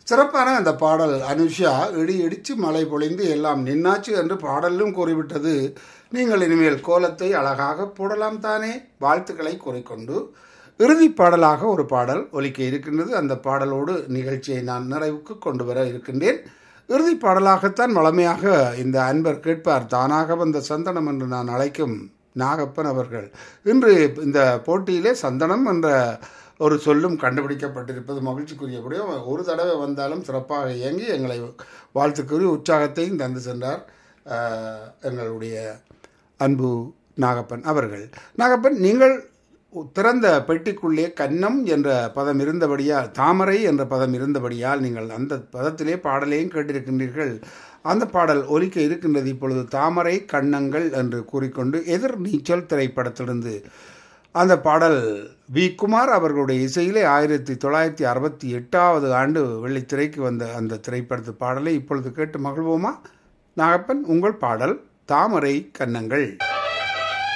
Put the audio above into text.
சிறப்பான அந்த பாடல் அனுஷா இடி இடிச்சு மழை பொழிந்து எல்லாம் நின்னாச்சு என்று பாடலும் கூறிவிட்டது நீங்கள் இனிமேல் கோலத்தை அழகாக போடலாம் தானே வாழ்த்துக்களை கூறிக்கொண்டு இறுதி பாடலாக ஒரு பாடல் ஒலிக்க இருக்கின்றது அந்த பாடலோடு நிகழ்ச்சியை நான் நிறைவுக்கு கொண்டு வர இருக்கின்றேன் இறுதி பாடலாகத்தான் வளமையாக இந்த அன்பர் கேட்பார் தானாக வந்த சந்தனம் என்று நான் அழைக்கும் நாகப்பன் அவர்கள் இன்று இந்த போட்டியிலே சந்தனம் என்ற ஒரு சொல்லும் கண்டுபிடிக்கப்பட்டிருப்பது மகிழ்ச்சிக்குரியபடியே ஒரு தடவை வந்தாலும் சிறப்பாக இயங்கி எங்களை வாழ்த்துக்குரிய உற்சாகத்தையும் தந்து சென்றார் ஆஹ், எங்களுடைய அன்பு நாகப்பன் அவர்கள் நாகப்பன் நீங்கள் திறந்த பெட்டிக்குள்ளே கன்னம் என்ற பதம் இருந்தபடியால் தாமரை என்ற பதம் இருந்தபடியால் நீங்கள் அந்த பதத்திலே பாடலையும் கேட்டிருக்கின்றீர்கள் அந்த பாடல் ஒலிக்க இருக்கின்றது இப்பொழுது தாமரை கண்ணங்கள் என்று கூறிக்கொண்டு எதிர் நீச்சல் திரைப்படத்திலிருந்து அந்த பாடல் வி குமார் அவர்களுடைய இசையிலே ஆயிரத்தி தொள்ளாயிரத்தி அறுபத்தி எட்டாவது ஆண்டு வெள்ளித்திரைக்கு வந்த அந்த திரைப்படத்து பாடலை இப்பொழுது கேட்டு மகிழ்வோமா நாகப்பன் உங்கள் பாடல் தாமரை கன்னங்கள்